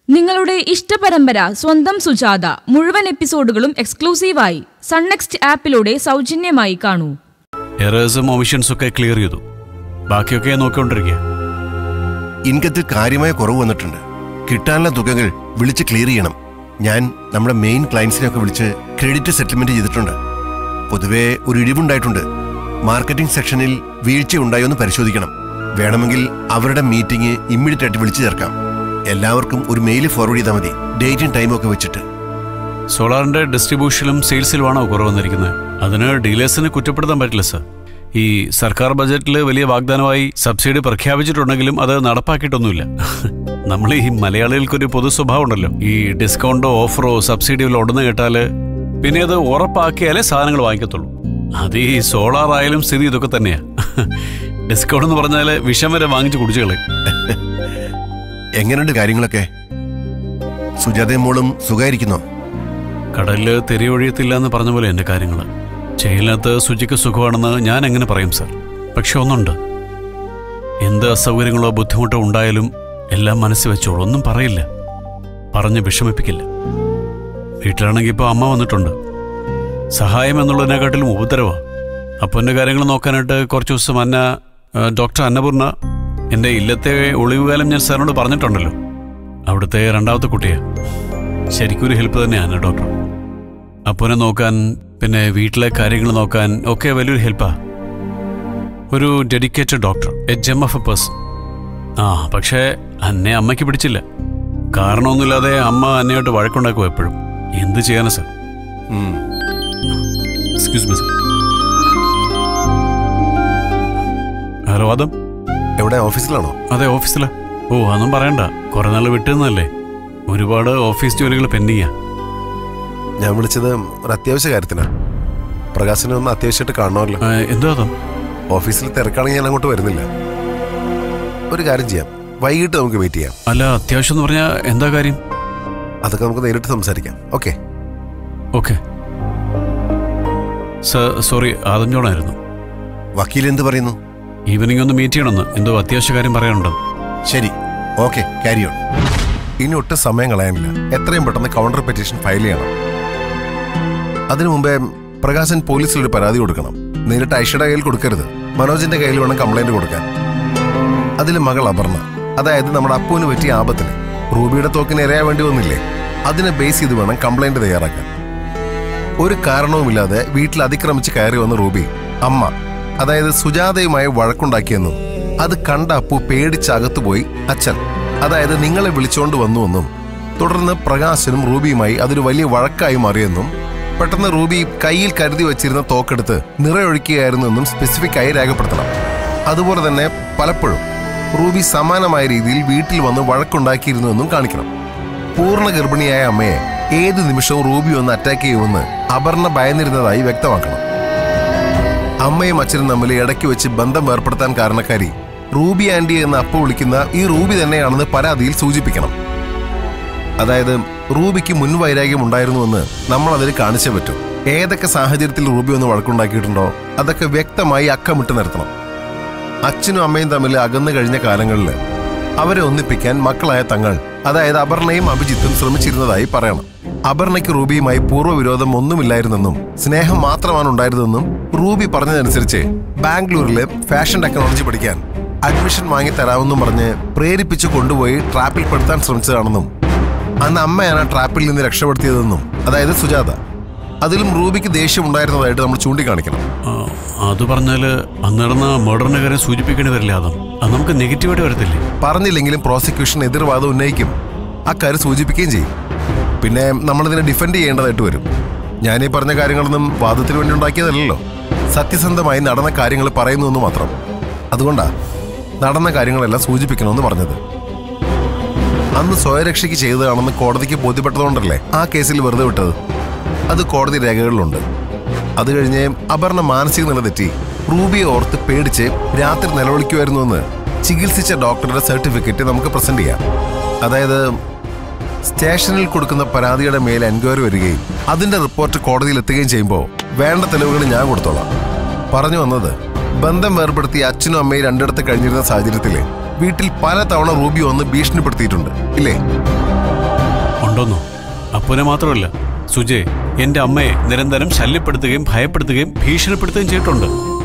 നിങ്ങളുടെ ഇഷ്ടപരമ്പര സ്വന്തം സുജാത മുഴുവൻ എപ്പിസോഡുകളും എക്സ്ക്ലൂസീവായി സൺനെക്സ്റ്റ് ആപ്പിലൂടെ സൗജന്യമായി കാണൂ എറേഴ്സും ഒമിഷൻസും ഒക്കെ ക്ലിയർ ചെയ്തു ബാക്കിയൊക്കെ നോക്കിക്കൊണ്ടിരിക്കുക ഇൻകത്തിൽ കാര്യമായ കുറവ് വന്നിട്ടുണ്ട് കിട്ടാനുള്ള തുകകൾ വിളിച്ച് ക്ലിയർ ചെയ്യണം ഞാൻ നമ്മുടെ മെയിൻ ക്ലയൻസിനെയൊക്കെ വിളിച്ച് ക്രെഡിറ്റ് സെറ്റിൽമെന്റ് ചെയ്തിട്ടുണ്ട് പൊതുവെ ഒരു ഇടിവുണ്ടായിട്ടുണ്ട് മാർക്കറ്റിംഗ് സെക്ഷനിൽ വീഴ്ച ഉണ്ടായോ എന്ന് പരിശോധിക്കണം വേണമെങ്കിൽ അവരുടെ മീറ്റിംഗ് ഇമ്മീഡിയറ്റ് ആയിട്ട് വിളിച്ചു ചേർക്കാം എല്ലാവർക്കും ഒരു മെയിൽ ഫോർവേഡ് ചെയ്താൽ മതി ഡേറ്റും ടൈമും ഒക്കെ വെച്ചിട്ട് സോളാറിന്റെ ഡിസ്ട്രിബ്യൂഷനിലും സെയിൽസിലുമാണോ കുറവ് വന്നിരിക്കുന്നത് അതിന് ഡീലേഴ്സിന് കുറ്റപ്പെടുത്താൻ പറ്റില്ല സർ ഈ സർക്കാർ ബജറ്റിൽ വലിയ വാഗ്ദാനമായി സബ്സിഡി പ്രഖ്യാപിച്ചിട്ടുണ്ടെങ്കിലും അത് നടപ്പാക്കിയിട്ടൊന്നുമില്ല നമ്മൾ ഈ മലയാളികൾക്കൊരു പൊതു സ്വഭാവം ഉണ്ടല്ലോ ഈ ഡിസ്കൗണ്ടോ ഓഫറോ സബ്സിഡിയോ ഉണ്ടെന്ന് കേട്ടാൽ പിന്നെ അത് ഉറപ്പാക്കിയാലേ സാധനങ്ങൾ വാങ്ങിക്കത്തുള്ളൂ അത് ഈ സോളാർ ആയാലും സ്ഥിതി ഇതൊക്കെ തന്നെയാ ഡിസ്കൗണ്ട് എന്ന് പറഞ്ഞാൽ വിഷം വരെ വാങ്ങിച്ച് കുടിച്ചു കളയും എങ്ങനെയുണ്ട് കാര്യങ്ങളൊക്കെ സുജാതയും മോളും സുഖമായിരിക്കുന്നോ കടലില് തെരിയൊഴിയത്തില്ല എന്ന് പറഞ്ഞ പോലെ എൻ്റെ കാര്യങ്ങൾ ചെയിലിനകത്ത് ശുചിക്ക് സുഖമാണെന്ന് ഞാൻ എങ്ങനെ പറയും സർ പക്ഷെ ഒന്നുണ്ട് എന്ത് അസൗകര്യങ്ങളോ ബുദ്ധിമുട്ടോ ഉണ്ടായാലും എല്ലാം മനസ്സിൽ വെച്ചോളൂ ഒന്നും പറയില്ല പറഞ്ഞ് വിഷമിപ്പിക്കില്ല വീട്ടിലാണെങ്കിൽ ഇപ്പോൾ അമ്മ വന്നിട്ടുണ്ട് സഹായം എന്നുള്ളതിനെക്കാട്ടിലും ഉപദ്രവമാണ് അപ്പോൾ എൻ്റെ കാര്യങ്ങൾ നോക്കാനായിട്ട് കുറച്ച് ദിവസം അന്ന ആ, ഡോക്ടർ അന്നപൂർണ എൻ്റെ ഇല്ലത്തെ ഒളിവുകാലം ഞാൻ സാറിനോട് പറഞ്ഞിട്ടുണ്ടല്ലോ അവിടുത്തെ രണ്ടാമത്തെ കുട്ടിയെ ശരിക്കും ഒരു ഹെൽപ്പ് തന്നെയാണ് ഡോക്ടർ അപ്പനെ നോക്കാൻ പിന്നെ വീട്ടിലെ കാര്യങ്ങൾ നോക്കാൻ ഒക്കെ വലിയൊരു ഹെൽപ്പാ ഒരു dedicated doctor a gem of a person ആ പക്ഷേ അന്നെ അമ്മയ്ക്ക് പിടിച്ചില്ല കാരണമൊന്നുമില്ലാതെ അമ്മ അന്നയായിട്ട് വഴക്കുണ്ടാക്കും എപ്പോഴും എന്ത് ചെയ്യാനാ സർ ഉം. എക്സ്ക്യൂസ് മീ സർ ഹലോ അതം എവിടെ ഓഫീസിലാണോ അതെ ഓഫീസിലാ ഓ അതൊന്നും പറയണ്ട കുറെ നാൾ വിട്ടുന്നല്ലേ ഒരുപാട് ഓഫീസ് ജോലികൾ പെൻഡിങ്ങാ ഞാൻ വിളിച്ചത് ഒരു അത്യാവശ്യ കാര്യത്തിനാ പ്രകാശിനെ ഒന്ന് അത്യാവശ്യമായിട്ട് കാണണമല്ലോ ആ, എന്തോ അതം ഓഫീസിൽ തിരക്കാണെങ്കിൽ ഞാൻ അങ്ങോട്ട് വരുന്നില്ല ഒരു കാര്യം ചെയ്യാം വൈകിട്ട് നമുക്ക് വെയിറ്റ് ചെയ്യാം അല്ല അത്യാവശ്യം എന്ന് പറഞ്ഞാൽ എന്താ കാര്യം അതൊക്കെ നമുക്ക് നേരിട്ട് സംസാരിക്കാം ഓക്കെ ഓക്കെ സർ സോറി ആദഞ്ചോണായിരുന്നു വക്കീൽ എന്ത് പറയുന്നു ഈവനിങ് ഒന്ന് മീറ്റ് ചെയ്യണമെന്ന് എന്തോ അത്യാവശ്യ കാര്യം പറയാനുണ്ട് ശരി ഓക്കെ ക്യാരി ഓൺ ഇനി ഒട്ടും സമയം കളയാനില്ല എത്രയും പെട്ടെന്ന് കൗണ്ടർ പെറ്റീഷൻ ഫയൽ ചെയ്യണം അതിനു മുമ്പേ പ്രകാശൻ പോലീസിൽ ഒരു പരാതി കൊടുക്കണം നേരിട്ട് ഐഷയുടെ കയ്യിൽ കൊടുക്കരുത് മനോജിന്റെ കയ്യിൽ വേണം കംപ്ലൈന്റ് കൊടുക്കാൻ അതിൽ മകൾ അപർണ അതായത് നമ്മുടെ അപ്പുവിന് പറ്റിയ ആപത്തിന് റൂബിയുടെ തോക്കിന് ഇരയാൻ വേണ്ടി വന്നില്ലേ അതിനെ ബേസ് ചെയ്ത് വേണം കംപ്ലൈന്റ് തയ്യാറാക്കാൻ ഒരു കാരണവുമില്ലാതെ വീട്ടിൽ അതിക്രമിച്ച് കയറി വന്ന റൂബി അമ്മ അതായത് സുജാതയുമായി വഴക്കുണ്ടാക്കിയെന്നും അത് കണ്ട അപ്പു പേടിച്ചകത്തുപോയി അച്ഛൻ അതായത് നിങ്ങളെ വിളിച്ചോണ്ട് വന്നുവെന്നും തുടർന്ന് പ്രകാശനും റൂബിയുമായി അതൊരു വലിയ വഴക്കായി മാറിയെന്നും പെട്ടെന്ന് റൂബി കയ്യിൽ കരുതി വെച്ചിരുന്ന തോക്കെടുത്ത് നിറയൊഴിക്കുകയായിരുന്നു എന്നും സ്പെസിഫിക് ആയി രേഖപ്പെടുത്തണം അതുപോലെ തന്നെ പലപ്പോഴും റൂബി സമാനമായ രീതിയിൽ വീട്ടിൽ വന്ന് വഴക്കുണ്ടാക്കിയിരുന്നു എന്നും കാണിക്കണം പൂർണ്ണ ഗർഭിണിയായ അമ്മയെ ഏത് നിമിഷവും റൂബി ഒന്ന് അറ്റാക്ക് ചെയ്യുമെന്ന് അപർണ ഭയന്നിരുന്നതായി വ്യക്തമാക്കണം അമ്മയും അച്ഛനും തമ്മിൽ ഇടയ്ക്ക് വെച്ച് ബന്ധം ഏർപ്പെടുത്താൻ കാരണക്കാരി റൂബി ആന്റി എന്ന് അപ്പ വിളിക്കുന്ന ഈ റൂബി തന്നെയാണെന്ന് പരാതിയിൽ സൂചിപ്പിക്കണം അതായത് റൂബിക്ക് മുൻവൈരാഗ്യം ഉണ്ടായിരുന്നുവെന്ന് നമ്മൾ അതിൽ കാണിച്ചേ പറ്റൂ ഏതൊക്കെ സാഹചര്യത്തിൽ റൂബി ഒന്ന് വഴക്കുണ്ടാക്കിയിട്ടുണ്ടോ അതൊക്കെ വ്യക്തമായി അക്കമിട്ട് നിർത്തണം അച്ഛനും അമ്മയും തമ്മിൽ അകന്നു കഴിഞ്ഞ കാലങ്ങളിൽ അവരെ ഒന്നിപ്പിക്കാൻ മക്കളായ തങ്ങൾ അതായത് അപർണയും അഭിജിത്തും ശ്രമിച്ചിരുന്നതായി പറയണം അപർണയ്ക്ക് റൂബിയുമായി പൂർവ്വവിരോധം ഒന്നുമില്ലായിരുന്നെന്നും സ്നേഹം മാത്രമാണ് ഉണ്ടായിരുന്നെന്നും റൂബി പറഞ്ഞതനുസരിച്ച് ബാംഗ്ലൂരിലെ ഫാഷൻ ടെക്നോളജി പഠിക്കാൻ അഡ്മിഷൻ വാങ്ങി തരാമെന്നും പറഞ്ഞ് പ്രേരിപ്പിച്ച് കൊണ്ടുപോയി ട്രാപ്പിൽ പെടുത്താൻ ശ്രമിച്ചതാണെന്നും അന്ന് അമ്മയാണ് ആ ട്രാപ്പിൽ നിന്ന് രക്ഷപ്പെടുത്തിയതെന്നും അതായത് സുജാത അതിലും റൂബിക്ക് ദേഷ്യം ഉണ്ടായിരുന്നതായിട്ട് നമ്മൾ ചൂണ്ടിക്കാണിക്കണം ആ, അത് പറഞ്ഞാൽ അന്ന് നടന്ന മർഡറിന്റെ കാര്യം സൂചിപ്പിക്കേണ്ടി വരില്ല അതും അത് നമുക്ക് നെഗറ്റീവായിട്ട് വരത്തില്ലേ പറഞ്ഞില്ലെങ്കിലും പ്രോസിക്യൂഷൻ എതിർവാദം ഉന്നയിക്കും അക്കാര്യം സൂചിപ്പിക്കുകയും ചെയ്യും പിന്നെ നമ്മളിതിനെ ഡിഫെൻഡ് ചെയ്യേണ്ടതായിട്ട് വരും ഞാനീ പറഞ്ഞ കാര്യങ്ങളൊന്നും വാദത്തിന് വേണ്ടി ഉണ്ടാക്കിയതല്ലല്ലോ സത്യസന്ധമായി നടന്ന കാര്യങ്ങൾ പറയുന്നു എന്ന് മാത്രം അതുകൊണ്ടാ നടന്ന കാര്യങ്ങളെല്ലാം സൂചിപ്പിക്കണമെന്ന് പറഞ്ഞത് അന്ന് സ്വയരക്ഷയ്ക്ക് ചെയ്തതാണെന്ന് കോടതിക്ക് ബോധ്യപ്പെട്ടതുകൊണ്ടല്ലേ ആ കേസിൽ വെറുതെ വിട്ടത് അത് കോടതി രേഖകളിലുണ്ട് അത് കഴിഞ്ഞ് അപർണ മാനസിക നില തെറ്റി റൂബിയെ ഓർത്ത് പേടിച്ച് രാത്രി നിലവിളിക്കുമായിരുന്നുവെന്ന് ചികിത്സിച്ച ഡോക്ടറുടെ സർട്ടിഫിക്കറ്റ് നമുക്ക് പ്രസന്റ് ചെയ്യാം അതായത് സ്റ്റേഷനിൽ കൊടുക്കുന്ന പരാതിയുടെ മേൽ എൻക്വയറി വരികയും അതിന്റെ റിപ്പോർട്ട് കോടതിയിൽ എത്തുകയും ചെയ്യുമ്പോൾ വേണ്ട തെളിവുകൾ ഞാൻ കൊടുത്തോളാം പറഞ്ഞു വന്നത് ബന്ധം വേർപെടുത്തി അച്ഛനും അമ്മയും രണ്ടിടത്ത് കഴിഞ്ഞിരുന്ന സാഹചര്യത്തിൽ വീട്ടിൽ പല തവണ റൂബി വന്ന് ഭീഷണിപ്പെടുത്തിയിട്ടുണ്ട് ഇല്ലേ ഉണ്ടോന്നോ അപ്പുനെ മാത്രമല്ല സുജയ് എന്റെ അമ്മയെ നിരന്തരം ശല്യപ്പെടുത്തുകയും ഭയപ്പെടുത്തുകയും ഭീഷണിപ്പെടുത്തുകയും ചെയ്തിട്ടുണ്ട്